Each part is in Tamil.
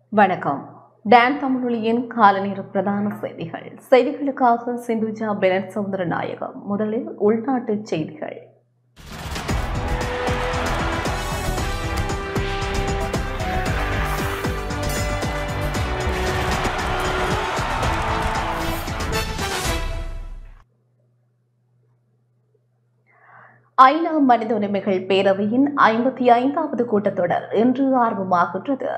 வணக்கம் டான் தமிழொலியின் காலநேர பிரதான செய்திகள் செய்திகளுக்காக சிந்துஜா பெனட் சவுந்தரநாயகம் முதலில் உள்நாட்டு செய்திகள் ஐநா மனித உரிமைகள் பேரவையின் ஐம்பத்தி ஐந்தாவது கூட்டத்தொடர் இன்று ஆர்வமாகின்றது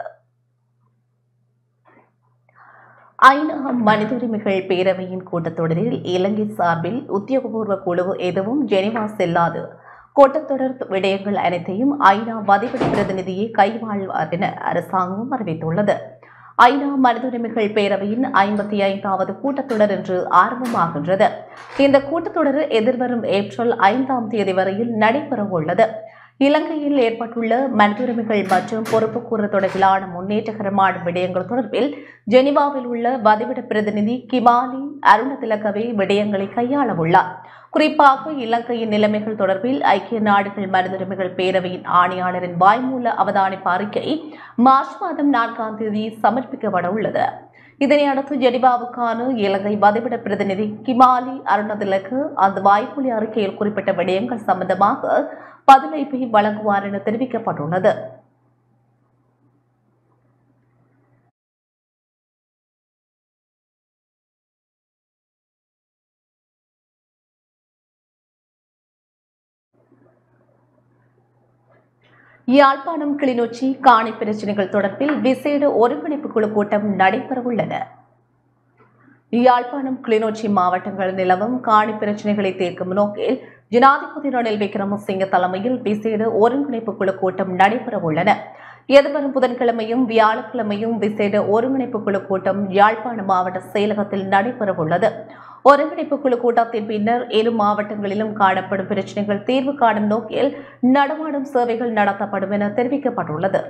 ஐநா மனித உரிமைகள் பேரவையின் கூட்டத்தொடரில் இலங்கை சார்பில் உத்தியோகபூர்வ குழு எதுவும் ஜெனிவா செல்லாது கூட்டத்தொடர் விடயங்கள் அனைத்தையும் ஐநா மதிப்பீடு பிரதிநிதியை கைவாழ்வார் என அரசாங்கம் அறிவித்துள்ளது ஐநா மனித உரிமைகள் பேரவையின் ஐம்பத்தி ஐந்தாவது கூட்டத்தொடர் இன்று ஆரம்பமாகின்றது இந்த கூட்டத்தொடர் எதிர்வரும் ஏப்ரல் ஐந்தாம் தேதி வரையில் நடைபெறவுள்ளது இலங்கையில் ஏற்பட்டுள்ள மனித உரிமைகள் மற்றும் பொறுப்புக்கூறு தொடர்பிலான முன்னேற்றகரமான விடயங்கள் தொடர்பில் ஜெனிவாவில் உள்ள வதிவிட பிரதிநிதி கிமாலி அருணதிலகவே விடயங்களை கையாள உள்ளார் குறிப்பாக இலங்கையின் நிலைமைகள் தொடர்பில் ஐக்கிய நாடுகள் மனித உரிமைகள் பேரவையின் ஆணையாளரின் வாய்மூல அவதானிப்பு அறிக்கை மார்ச் மாதம் நான்காம் தேதி சமர்ப்பிக்கப்பட உள்ளது இதனை அடுத்து ஜெனிவாவுக்கான இலங்கை வதிவிட பிரதிநிதி கிமாலி அருணதிலக்கு அந்த வாய்மொழி அறிக்கையில் குறிப்பிட்ட விடயங்கள் சம்பந்தமாக பதிலளிப்பை வழங்குவார் என தெரிவிக்கப்பட்டுள்ளது யாழ்ப்பாணம் கிளிநொச்சி காணி பிரச்சினைகள் தொடர்பில் விசேட ஒருங்கிணைப்பு குழு கூட்டம் நடைபெறவுள்ளன யாழ்ப்பாணம் கிளிநொச்சி மாவட்டங்கள் நிலவும் காணி பிரச்சினைகளை தீர்க்கும் நோக்கில் ஜனாதிபதி ரணில் விக்ரமசிங்க தலைமையில் விசேட ஒருங்கிணைப்பு குழு கூட்டம் நடைபெறவுள்ளன எதிர்வரும் புதன்கிழமையும் வியாழக்கிழமையும் விசேட ஒருங்கிணைப்பு குழு கூட்டம் யாழ்ப்பாணம் மாவட்ட செயலகத்தில் நடைபெறவுள்ளது ஒருங்கிணைப்பு குழு கூட்டத்தின் பின்னர் இரு மாவட்டங்களிலும் காணப்படும் பிரச்சினைகள் தீர்வு காணும் நோக்கில் நடமாடும் சேவைகள் நடத்தப்படும் என தெரிவிக்கப்பட்டுள்ளது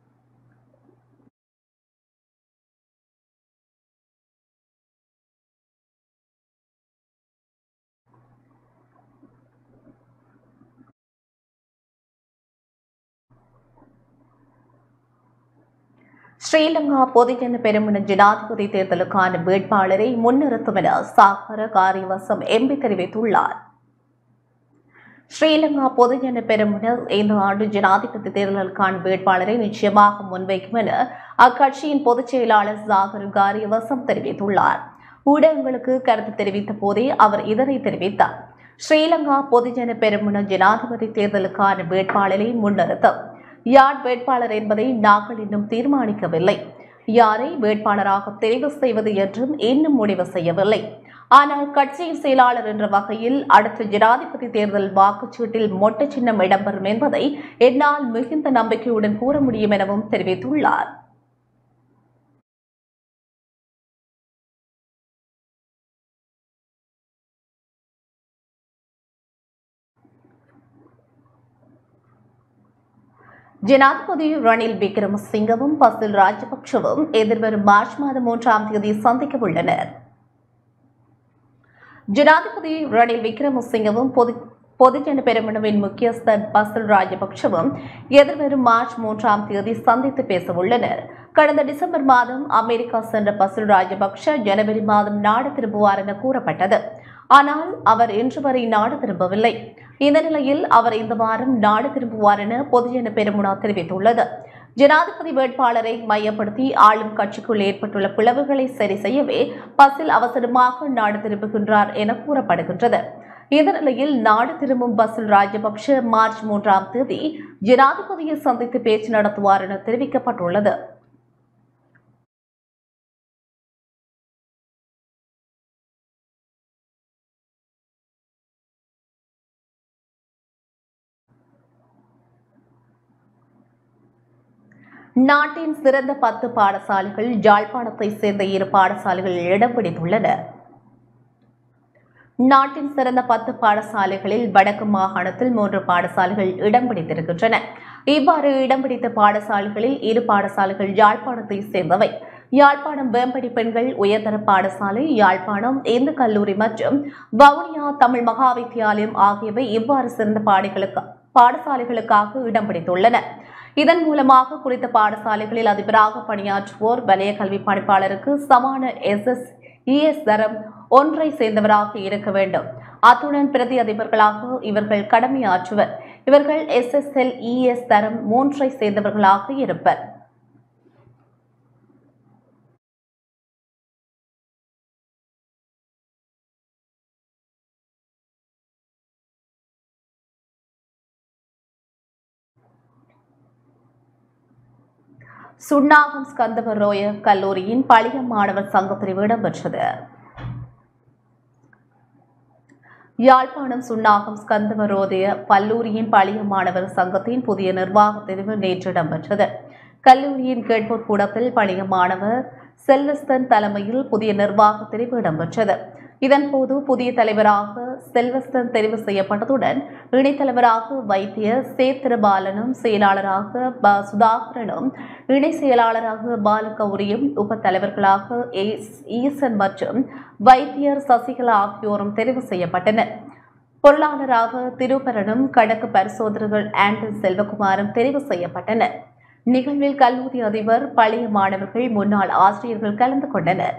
ஸ்ரீலங்கா பொதுஜன பெருமின ஜனாதிபதி தேர்தலுக்கான வேட்பாளரை முன்னிறுத்தும் என சாகர காரியவசம் எம்பி தெரிவித்துள்ளார் ஸ்ரீலங்கா பொதுஜன பெருமினர் இந்த ஆண்டு ஜனாதிபதி தேர்தலுக்கான வேட்பாளரை நிச்சயமாக முன்வைக்கும் என அக்கட்சியின் பொதுச் செயலாளர் சாகர் காரியவசம் தெரிவித்துள்ளார் ஊடகங்களுக்கு கருத்து தெரிவித்த போதே அவர் இதனை தெரிவித்தார் ஸ்ரீலங்கா பொதுஜன பெருமின ஜனாதிபதி தேர்தலுக்கான வேட்பாளரை முன்னிறுத்தும் யார் வேட்பாளர் என்பதை நாங்கள் இன்னும் தீர்மானிக்கவில்லை யாரை வேட்பாளராக தெரிவு செய்வது என்றும் இன்னும் முடிவு செய்யவில்லை ஆனால் கட்சியின் செயலாளர் என்ற வகையில் அடுத்த ஜனாதிபதி தேர்தல் வாக்குச்சீட்டில் மொட்டை சின்னம் இடம்பெறும் என்பதை என்னால் மிகுந்த நம்பிக்கையுடன் கூற முடியும் எனவும் தெரிவித்துள்ளார் ஜனாதிபதி ரணில் விக்ரமசிங்கவும் பசில் ராஜபக்சவும் எதிர்வரும் மார்ச் மாதம் மூன்றாம் தேதி சந்திக்க உள்ளனர் ஜனாதிபதி ரணில் விக்ரமசிங்கவும் பொது பொதுஜன பெருமனவின் முக்கியஸ்தர் பசில் ராஜபக்சவும் எதிர்வரும் மார்ச் மூன்றாம் தேதி சந்தித்து பேச உள்ளனர் கடந்த டிசம்பர் மாதம் அமெரிக்கா சென்ற பசில் ராஜபக்ஷ ஜனவரி மாதம் நாடு திரும்புவார் என கூறப்பட்டது ஆனால் அவர் இன்று வரை நாடு திரும்பவில்லை இந்த நிலையில் அவர் இந்த வாரம் நாடு திரும்புவார் என பொதுஜன பெருமுனா தெரிவித்துள்ளது ஜனாதிபதி வேட்பாளரை மையப்படுத்தி ஆளும் கட்சிக்குள் ஏற்பட்டுள்ள பிளவுகளை சரி செய்யவே பஸ்ஸில் அவசரமாக நாடு திரும்புகின்றார் என கூறப்படுகின்றது இந்த நிலையில் நாடு திரும்பும் பஸ்ஸில் ராஜபக்ஷ மார்ச் மூன்றாம் தேதி ஜனாதிபதியை சந்தித்து பேச்சு நடத்துவார் என தெரிவிக்கப்பட்டுள்ளது நாட்டின் சிறந்த பத்து பாடசாலைகள் யாழ்ப்பாணத்தை சேர்ந்த இரு பாடசாலைகளில் இடம் பிடித்துள்ளன நாட்டின் சிறந்த பத்து பாடசாலைகளில் வடக்கு மாகாணத்தில் மூன்று பாடசாலைகள் இடம் பிடித்திருக்கின்றன இவ்வாறு இடம் பிடித்த பாடசாலைகளில் இரு பாடசாலைகள் யாழ்ப்பாணத்தை சேர்ந்தவை யாழ்ப்பாணம் வேம்படி பெண்கள் உயர்தர பாடசாலை யாழ்ப்பாணம் இந்து கல்லூரி மற்றும் வவுனியா தமிழ் மகா வித்தியாலயம் ஆகியவை இவ்வாறு சிறந்த பாடைகளுக்கு பாடசாலைகளுக்காக இடம் பிடித்துள்ளன இதன் மூலமாக குறித்த பாடசாலைகளில் அதிபராக பணியாற்றுவோர் வலய கல்வி பணிப்பாளருக்கு சமான எஸ்எஸ் இஎஸ் தரம் ஒன்றை சேர்ந்தவராக இருக்க வேண்டும் அத்துடன் பிரதி அதிபர்களாக இவர்கள் கடமையாற்றுவர் இவர்கள் எஸ்எஸ்எல் இஎஸ் தரம் மூன்றை சேர்ந்தவர்களாக இருப்பர் சுண்ணாகம் ஸ்கந்தவரோய கல்லூரியின் பழைய மாணவர் சங்கப்பிரிவு இடம்பெற்றது யாழ்ப்பாணம் சுண்ணாகம் ஸ்கந்தவரோதய பல்லூரியின் பழைய மாணவர் சங்கத்தின் புதிய நிர்வாக தெரிவு நேற்று இடம்பெற்றது கல்லூரியின் கேட்போர் கூடத்தில் பழைய மாணவர் செல்வஸ்தன் தலைமையில் புதிய நிர்வாக தெரிவு இடம்பெற்றது இதன்போது புதிய தலைவராக செல்வஸ்தன் தெரிவு செய்யப்பட்டதுடன் இணைத்தலைவராக வைத்திய சேத்திரபாலனும் செயலாளராக ப சுதாகரனும் இணை செயலாளராக பாலகௌரியும் உப தலைவர்களாக எஸ் ஈசன் மற்றும் வைத்தியர் சசிகலா ஆகியோரும் தெரிவு செய்யப்பட்டனர் பொருளாளராக திருபரனும் கணக்கு பரிசோதகர்கள் ஆண்டன் செல்வகுமாரும் தெரிவு செய்யப்பட்டனர் நிகழ்வில் கல்லூரி அதிபர் பழைய மாணவர்கள் முன்னாள் ஆசிரியர்கள் கலந்து கொண்டனர்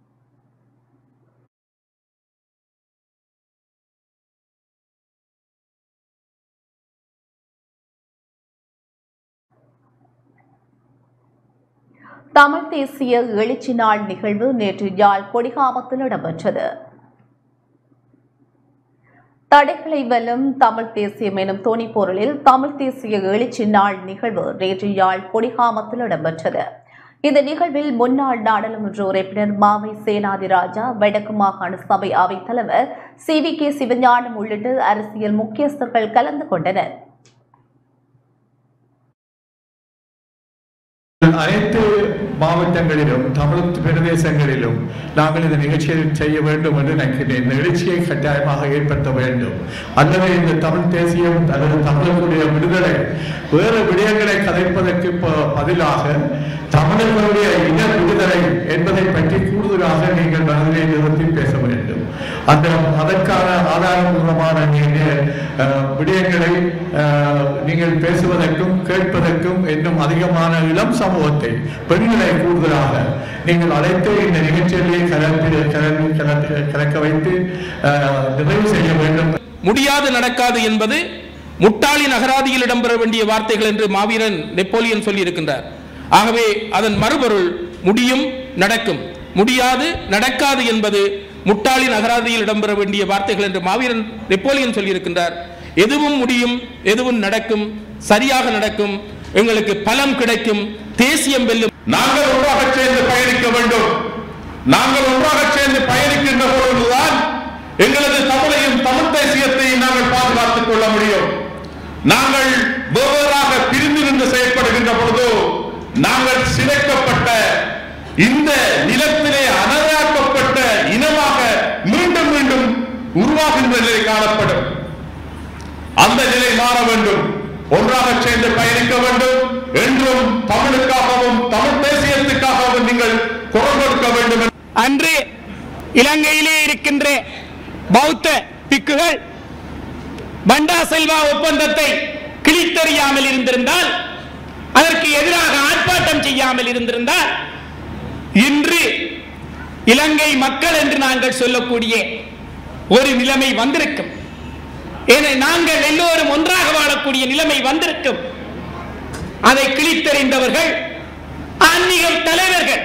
தமிழ் தேசிய எழுச்சி நாள் நிகழ்வு நேற்று யாழ் கொடிகாமத்தில் இடம்பெற்றது தடைகளை வெல்லும் தமிழ் தேசியம் எனும் தொனிப்பொருளில் தமிழ் தேசிய எழுச்சி நாள் நிகழ்வு நேற்று யாழ் கொடிகாமத்தில் இடம்பெற்றது இந்த நிகழ்வில் முன்னாள் நாடாளுமன்ற உறுப்பினர் மாவை சேனாதிராஜா வடக்கு மாகாண சபை அவைத் தலைவர் சி வி கே சிவஞானம் உள்ளிட்ட அரசியல் முக்கியஸ்தர்கள் கலந்து கொண்டனர் அனைத்து மாவட்டங்களிலும் தமிழ் பிரதேசங்களிலும் நாங்கள் இந்த நிகழ்ச்சியை செய்ய வேண்டும் என்று நினைக்கிறேன் இந்த நிகழ்ச்சியை கட்டாயமாக ஏற்படுத்த வேண்டும் அல்லது இந்த தமிழ் தேசியம் அல்லது தமிழர்களுடைய விடுதலை வேறு விடயங்களை கதைப்பதற்கு ப- பதிலாக தமிழர்களுடைய இன விடுதலை என்பதை பற்றி கூடுதலாக நீங்கள் மனதிலே நிறுத்தி பேச வேண்டும் அந்த அதற்கான ஆதாரபூர்வமான நீங்கள் அஹ், விடயங்களை அஹ், நீங்கள் பேசுவதற்கும் கேட்பதற்கும் இன்னும் அதிகமான இளம் சமூகத்தை பெண்களை கூடுதலாக நீங்கள் அழைத்து இந்த நிகழ்ச்சியிலே கலந்து கலந்து கலந்து கலக்க வைத்து அஹ், நிறைவு செய்ய வேண்டும் முடியாது நடக்காது என்பது முட்டாளின் அகராதியில் இடம்பெற வேண்டிய வார்த்தைகள் என்று மாவீரன் நெப்போலியன் சொல்லியிருக்கின்றார் ஆகவே அதன் மறுபொருள் முடியும் நடக்கும் முடியாது நடக்காது என்பது முட்டாளின் அகராதியில் இடம்பெற வேண்டிய வார்த்தைகள் என்று மாவீரன் நெப்போலியன் சொல்லியிருக்கின்றார் எதுவும் முடியும் எதுவும் நடக்கும் சரியாக நடக்கும் எங்களுக்கு பலம் கிடைக்கும் தேசியம் வெல்லும் நாங்கள் ஒன்றாக சேர்ந்து பயணிக்க வேண்டும் நாங்கள் ஒன்றாக சேர்ந்து பயணிக்கின்ற பொழுதுதான் எங்களது தமிழையும் தமிழ் தேசியத்தையும் நாங்கள் பாதுகாத்துக் கொள்ள முடியும் நாங்கள் வெவ்வேறாக பிரிந்திருந்து செயல்படுகின்ற பொழுது நாங்கள் சிதைக்கப்பட்ட இந்த நிலத்திலே அனதாக்கப்பட்ட இனமாக மீண்டும் மீண்டும் உருவாகின்ற நிலை காணப்படும் அந்த நிலை மாற வேண்டும் ஒன்றாக சேர்ந்து பயணிக்க வேண்டும் என்றும் தமிழுக்காகவும் தமிழ் தேசியத்துக்காகவும் நீங்கள் குரல் கொடுக்க வேண்டும் என்று அன்று இலங்கையிலே இருக்கின்ற பௌத்த பிக்குகள் பண்டா செல்வா ஒப்பந்தத்தை கிழித்தறியாமல் இருந்திருந்தால் அதற்கு எதிராக ஆர்ப்பாட்டம் செய்யாமல் இருந்திருந்தால் இன்று இலங்கை மக்கள் என்று நாங்கள் சொல்லக்கூடிய ஒரு நிலைமை வந்திருக்கும் ஏனை நாங்கள் எல்லோரும் ஒன்றாக வாழக்கூடிய நிலைமை வந்திருக்கும் அதை கிழித்தறிந்தவர்கள் ஆன்மீகம் தலைவர்கள்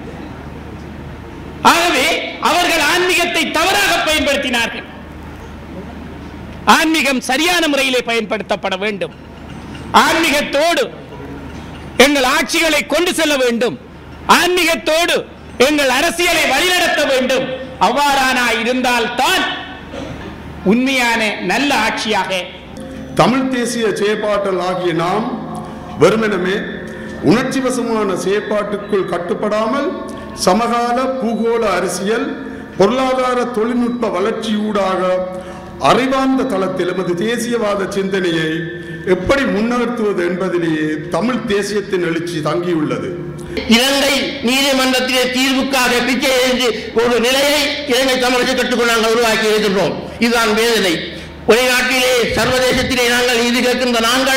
ஆகவே அவர்கள் ஆன்மீகத்தை தவறாக பயன்படுத்தினார்கள் ஆன்மீகம் சரியான முறையிலே பயன்படுத்தப்பட வேண்டும் ஆன்மீகத்தோடு எங்கள் ஆட்சிகளை கொண்டு செல்ல வேண்டும் ஆன்மீகத்தோடு எங்கள் அரசியலை வழிநடத்த வேண்டும் அவ்வாறான இருந்தால்தான் உண்மையான நல்ல ஆட்சியாக தமிழ் தேசிய செயற்பாட்டல் ஆகிய நாம் வெறுமெனமே உணர்ச்சி வசமான செயற்பாட்டுக்குள் கட்டுப்படாமல் சமகால பூகோள அரசியல் பொருளாதார தொழில்நுட்ப வளர்ச்சியூடாக அறிவார்ந்த தளத்தில் எமது தேசியவாத சிந்தனையை எப்படி முன்னெடுத்துவது என்பதிலேயே தமிழ் தேசியத்தின் எழுச்சி தங்கியுள்ளது இலங்கை நீதிமன்றத்திலே தீர்வுக்காக பிச்சை எழுந்து ஒரு நிலையை இலங்கை தமிழக கட்டுக்குள் நாங்கள் உருவாக்கி இருக்கின்றோம் இதுதான் வேதனை வெளிநாட்டிலே சர்வதேசத்திலே நாங்கள் நீதி கேட்கின்ற நாங்கள்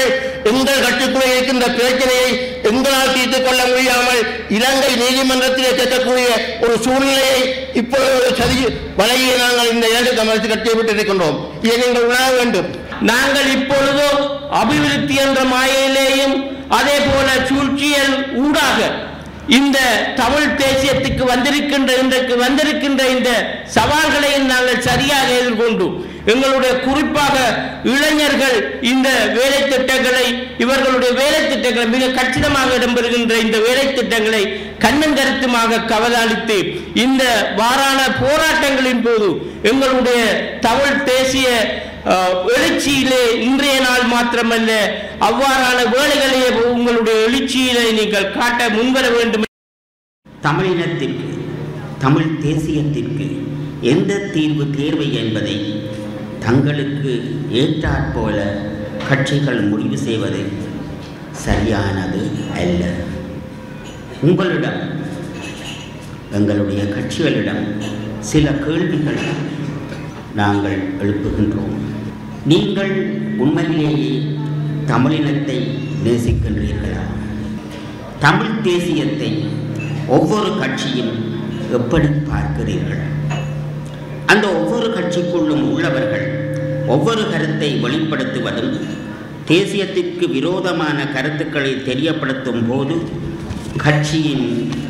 எங்கள் கட்சிக்குள்ளே இருக்கின்ற பிரச்சனையை எங்களால் தீர்த்துக் கொள்ள முடியாமல் இலங்கை நீதிமன்றத்திலே கேட்கக்கூடிய ஒரு சூழ்நிலையை இப்பொழுது ஒரு சதி வலையை நாங்கள் இந்த இரண்டு கம்யூனிஸ்ட் கட்சியை விட்டு இருக்கின்றோம் இதை நீங்கள் உணர வேண்டும் நாங்கள் இப்பொழுதோ அபிவிருத்தி என்ற மாயையிலேயும் அதே போல சூழ்ச்சியல் ஊடாக இந்த தமிழ் தேசியத்துக்கு வந்திருக்கின்ற இன்றைக்கு வந்திருக்கின்ற இந்த சவால்களையும் நாங்கள் சரியாக எதிர்கொண்டு எங்களுடைய குறிப்பாக இளைஞர்கள் இந்த வேலை திட்டங்களை இவர்களுடைய வேலை திட்டங்களை மிக கச்சிதமாக இடம்பெறுகின்ற இந்த வேலை திட்டங்களை கண்ணன் கருத்துமாக கவதாளித்து இந்த வாரான போராட்டங்களின் போது எங்களுடைய தமிழ் தேசிய அஹ், எழுச்சியிலே இன்றைய நாள் மாத்திரமல்ல அவ்வாறான வேலைகளை உங்களுடைய எழுச்சியிலே நீங்கள் காட்ட முன்வர வேண்டும் தமிழினத்திற்கு தமிழ் தேசியத்திற்கு எந்த தீர்வு தேர்வு என்பதை தங்களுக்கு ஏற்றாற்போல கட்சிகள் முடிவு செய்வது சரியானது அல்ல உங்களிடம் எங்களுடைய கட்சிகளிடம் சில கேள்விகள் நாங்கள் எழுப்புகின்றோம் நீங்கள் உண்மையிலேயே தமிழினத்தை நேசிக்கின்றீர்களா தமிழ் தேசியத்தை ஒவ்வொரு கட்சியும் எப்படி பார்க்கிறீர்கள் அந்த ஒவ்வொரு கட்சிக்குள்ளும் உள்ளவர்கள் ஒவ்வொரு கருத்தை வெளிப்படுத்துவதும் தேசியத்திற்கு விரோதமான கருத்துக்களை தெரியப்படுத்தும் போது கட்சியின்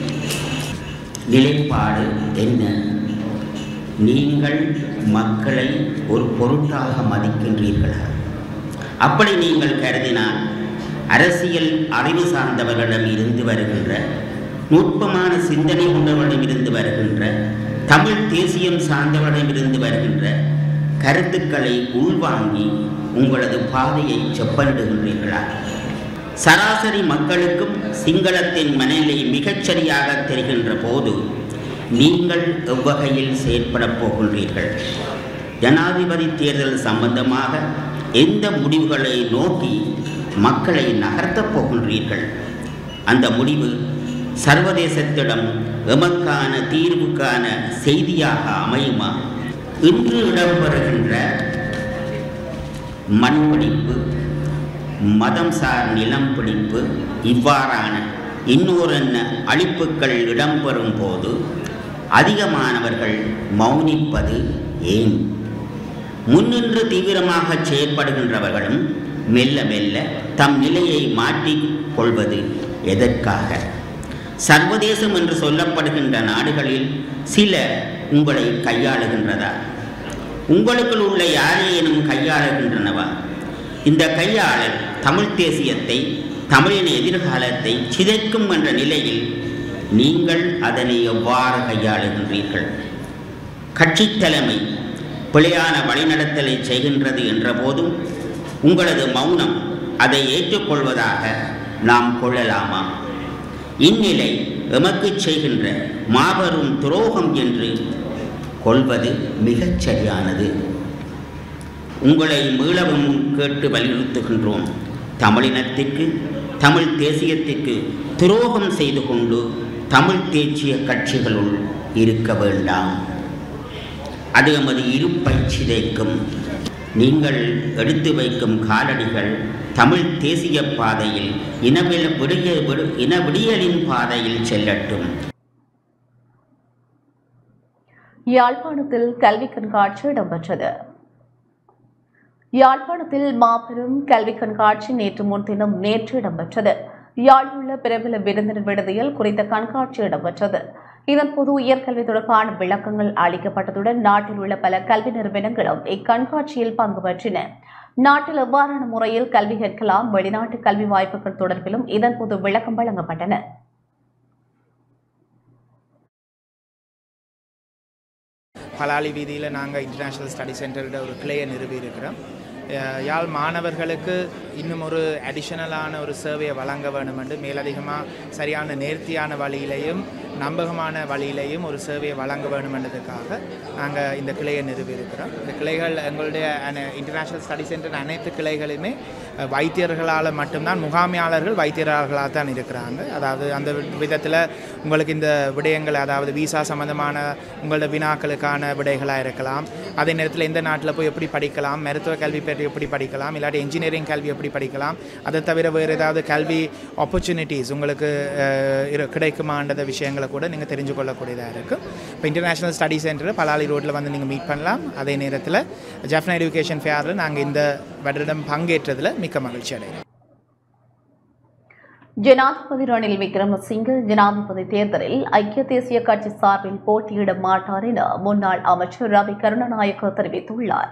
நிலைப்பாடு என்ன நீங்கள் மக்களை ஒரு பொருட்டாக மதிக்கின்றீர்களா அப்படி நீங்கள் கருதினால் அரசியல் அறிவு சார்ந்தவர்களிடம் இருந்து வருகின்ற நுட்பமான சிந்தனை கொண்டவர்களிடம் இருந்து வருகின்ற தமிழ் தேசியம் சார்ந்தவர்களிடம் இருந்து வருகின்ற கருத்துக்களை உள்வாங்கி உங்களது பாதையை செப்பனிடுகின்றீர்களா சராசரி மக்களுக்கும் சிங்களத்தின் மனநிலை மிகச்சரியாக தெரிகின்ற போது நீங்கள் எவ்வகையில் செயற்படப் போகின்றீர்கள் ஜனாதிபதி தேர்தல் சம்பந்தமாக எந்த முடிவுகளை நோக்கி மக்களை நகர்த்தப் போகின்றீர்கள் அந்த முடிவு சர்வதேசத்திடம் எமக்கான தீர்வுக்கான செய்தியாக அமையுமா இன்று இடம்பெறுகின்ற மண்பிடிப்பு மதம் சார் நிலம் பிடிப்பு இவ்வாறான இன்னொரென்ன அழிப்புகள் இடம்பெறும் போது அதிகமானவர்கள் மௌனிப்பது ஏன் முன்னின்று தீவிரமாக செயற்படுகின்றவர்களும் மெல்ல மெல்ல தம் நிலையை மாற்றிக் கொள்வது எதற்காக சர்வதேசம் என்று சொல்லப்படுகின்ற நாடுகளில் சில உங்களை கையாளுகின்றதா உங்களுக்குள் உள்ள யாரேனும் கையாளுகின்றனவா இந்த கையாளல் தமிழ் தேசியத்தை தமிழின் எதிர்காலத்தை சிதைக்கும் என்ற நிலையில் நீங்கள் அதனை எவ்வாறு கையாளுகின்றீர்கள் கட்சித் தலைமை பிழையான வழிநடத்தலை செய்கின்றது என்ற போதும் உங்களது மௌனம் அதை ஏற்றுக்கொள்வதாக நாம் கொள்ளலாமா இந்நிலை எமக்கு செய்கின்ற மாபெரும் துரோகம் என்று கொள்வது மிகச் சரியானது உங்களை மீளவும் கேட்டு வலியுறுத்துகின்றோம் தமிழினத்திற்கு தமிழ் தேசியத்திற்கு துரோகம் செய்து கொண்டு தமிழ் தேசிய கட்சிகளுள் இருக்க வேண்டாம் அது எமது இருப்பை சிதைக்கும் நீங்கள் எடுத்து வைக்கும் காலடிகள் தமிழ் தேசிய பாதையில் இனவில விடிய விடு- இன விடியலின் பாதையில் செல்லட்டும் யாழ்ப்பாணத்தில் கல்வி கண்காட்சி இடம்பெற்றது யாழ்ப்பாணத்தில் மாபெரும் கல்வி கண்காட்சி நேற்று முன்தினம் நேற்று இடம்பெற்றது யாழில் உள்ள பிரபல விருந்தினர் விடுதியில் குறித்த கண்காட்சி இடம்பெற்றது இதன்போது உயர்கல்வி தொடர்பான விளக்கங்கள் அளிக்கப்பட்டதுடன் நாட்டில் உள்ள பல கல்வி நிறுவனங்களும் இக்கண்காட்சியில் பங்கு பெற்றின நாட்டில் எவ்வாறான முறையில் கல்வி கற்கலாம் வெளிநாட்டு கல்வி வாய்ப்புகள் தொடர்பிலும் இதன்போது விளக்கம் வழங்கப்பட்டன பலாலி வீதியில் நாங்கள் இன்டர்நேஷ்னல் ஸ்டடி சென்டரோட ஒரு கிளையை நிறுவி இருக்கிறோம் அஹ் யாழ் மாணவர்களுக்கு இன்னும் ஒரு அடிஷனலான ஒரு சேவையை வழங்க வேண்டும் என்று மேலதிகமாக சரியான நேர்த்தியான வழியிலையும் நம்பகமான வழியிலையும் ஒரு சேவையை வழங்க வேண்டும் என்றதுக்காக நாங்கள் இந்த கிளையை நிறுவியிருக்கிறோம் இந்த கிளைகள் எங்களுடைய இன்டர்நேஷ்னல் ஸ்டடி சென்டர் அனைத்து கிளைகளுமே அஹ், வைத்தியர்களால் மட்டும்தான் முகாமையாளர்கள் வைத்தியர்களாக தான் இருக்கிறாங்க அதாவது அந்த விதத்தில் உங்களுக்கு இந்த விடயங்கள் அதாவது விசா சம்பந்தமான உங்களோட வினாக்களுக்கான விடைகளாக இருக்கலாம் அதே நேரத்தில் எந்த நாட்டில் போய் எப்படி படிக்கலாம் மருத்துவ கல்வி பற்றி எப்படி படிக்கலாம் இல்லாட்டி இன்ஜினியரிங் கல்வி எப்படி படிக்கலாம் அதை தவிர வேறு ஏதாவது கல்வி ஆப்பர்ச்சுனிட்டிஸ் உங்களுக்கு அஹ், இரு- கிடைக்குமான்ற விஷயங்களை கூட நீங்கள் தெரிஞ்சு கொள்ளக்கூடியதாக இருக்கும் இப்போ இன்டர்நேஷ்னல் ஸ்டடி சென்டர் பலாலி ரோட்டில் வந்து நீங்கள் மீட் பண்ணலாம் அதே நேரத்தில் ஜஃப்னா எஜுகேஷன் ஃபேரில் நாங்கள் இந்த வருடம் பங்கேற்றதில் மிக்க மகிழ்ச்சி அடைகிறோம் ஜனாதிபதி ரணில் விக்ரமசிங்கே ஜனாதிபதி தேர்தலில் ஐக்கிய தேசிய கட்சி சார்பில் போட்டியிட மாட்டார் என முன்னாள் அமைச்சர் ரவி கருணாநாயக்க தெரிவித்துள்ளார்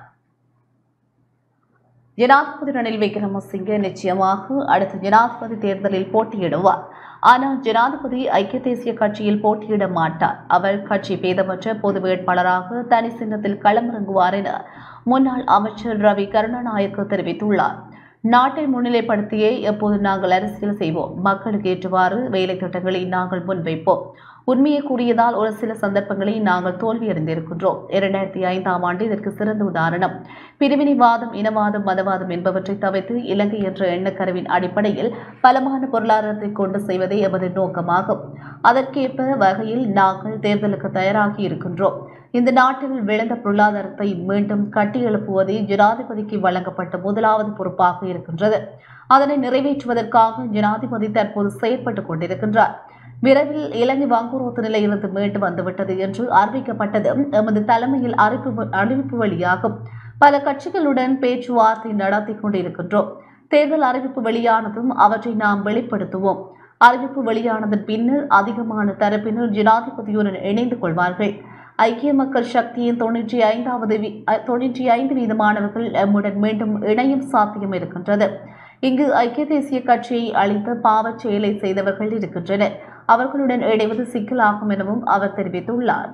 ஜனாதிபதி ரணில் விக்ரமசிங்கே நிச்சயமாக அடுத்த ஜனாதிபதி தேர்தலில் போட்டியிடுவார் ஆனால் ஜனாதிபதி ஐக்கிய தேசிய கட்சியில் போட்டியிட மாட்டார் அவர் கட்சி பேதமற்ற பொது வேட்பாளராக தனி சின்னத்தில் களமிறங்குவார் என முன்னாள் அமைச்சர் ரவி கருணாநாயக்க தெரிவித்துள்ளார் நாட்டை முன்னிலைப்படுத்தியே எப்போது நாங்கள் அரசியல் செய்வோம் மக்களுக்கு ஏற்றவாறு வேலை திட்டங்களை நாங்கள் முன்வைப்போம் உண்மையை கூறியதால் ஒரு சில சந்தர்ப்பங்களில் நாங்கள் தோல்வியடைந்திருக்கின்றோம் இரண்டாயிரத்தி ஐந்தாம் ஆண்டு இதற்கு சிறந்த உதாரணம் பிரிவினைவாதம் இனவாதம் மதவாதம் என்பவற்றை தவிர்த்து இலங்கை என்ற எண்ணக்கருவின் அடிப்படையில் பலமான பொருளாதாரத்தை கொண்டு செய்வதே எமது நோக்கமாகும் அதற்கேற்ப வகையில் நாங்கள் தேர்தலுக்கு தயாராகி இருக்கின்றோம் இந்த நாட்டில் விழுந்த பொருளாதாரத்தை மீண்டும் கட்டியெழுப்புவதே ஜனாதிபதிக்கு வழங்கப்பட்ட முதலாவது பொறுப்பாக இருக்கின்றது அதனை நிறைவேற்றுவதற்காக ஜனாதிபதி தற்போது செயற்பட்டுக் கொண்டிருக்கின்றார் விரைவில் இலங்கை வங்குரோத்து நிலையிலிருந்து மீண்டு வந்துவிட்டது என்று அறிவிக்கப்பட்டது எமது தலைமையில் அறிவிப்பு அறிவிப்பு வழியாகும் பல கட்சிகளுடன் பேச்சுவார்த்தை நடத்தி கொண்டிருக்கின்றோம் தேர்தல் அறிவிப்பு வெளியானதும் அவற்றை நாம் வெளிப்படுத்துவோம் அறிவிப்பு வெளியானதன் பின்னர் அதிகமான தரப்பினர் ஜனாதிபதியுடன் இணைந்து கொள்வார்கள் ஐக்கிய மக்கள் சக்தியின் தொன்னூற்றி ஐந்தாவது வி- அ, தொன்னூற்றி ஐந்து வீதமானவர்கள் எம்முடன் மீண்டும் இணையும் சாத்தியம் இருக்கின்றது இங்கு ஐக்கிய தேசிய கட்சியை அளித்த பாவச் செயலை செய்தவர்கள் இருக்கின்றனர் அவர்களுடன் இணைவது சிக்கலாகும் எனவும் அவர் தெரிவித்துள்ளார்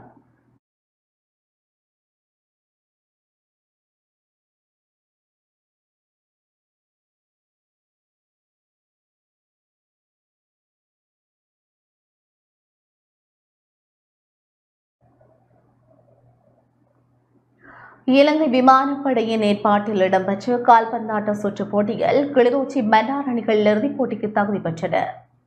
இலங்கை விமானப்படையின் ஏற்பாட்டில் இடம்பெற்ற கால்பந்தாட்ட சுற்றுப் போட்டியில் கிளிநொச்சி மன்னார் அணிகள் இறுதிப் போட்டிக்கு தகுதி பெற்றன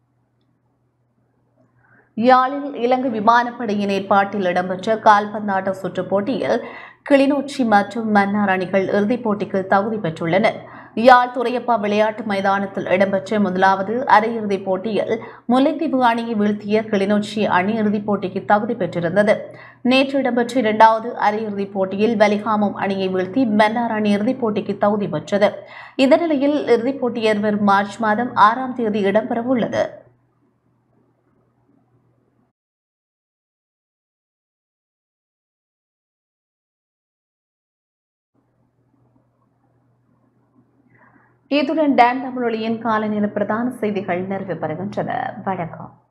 யாழில் இலங்கை விமானப்படையின் ஏற்பாட்டில் இடம்பெற்ற கால்பந்தாட்ட சுற்றுப் போட்டியில் கிளிநொச்சி மற்றும் மன்னார் அணிகள் இறுதிப் போட்டிக்கு தகுதி பெற்றுள்ளன யாழ் துறையப்பா விளையாட்டு மைதானத்தில் இடம்பெற்ற முதலாவது அரையிறுதிப் போட்டியில் முல்லைத்தீவு அணியை வீழ்த்திய கிளிநொச்சி அணி இறுதிப் போட்டிக்கு தகுதி பெற்றிருந்தது நேற்று இடம்பெற்ற இரண்டாவது அரையிறுதிப் போட்டியில் வலிகாமம் அணியை வீழ்த்தி மன்னார் அணி இறுதிப் போட்டிக்கு தகுதி பெற்றது இந்த நிலையில் இறுதிப் போட்டி எதிர்வரும் மார்ச் மாதம் ஆறாம் தேதி இடம்பெறவுள்ளது இத்துடன் டான் தமிழொலியின் காலை நேர பிரதான செய்திகள் நிறைவு பெறுகின்றன வணக்கம்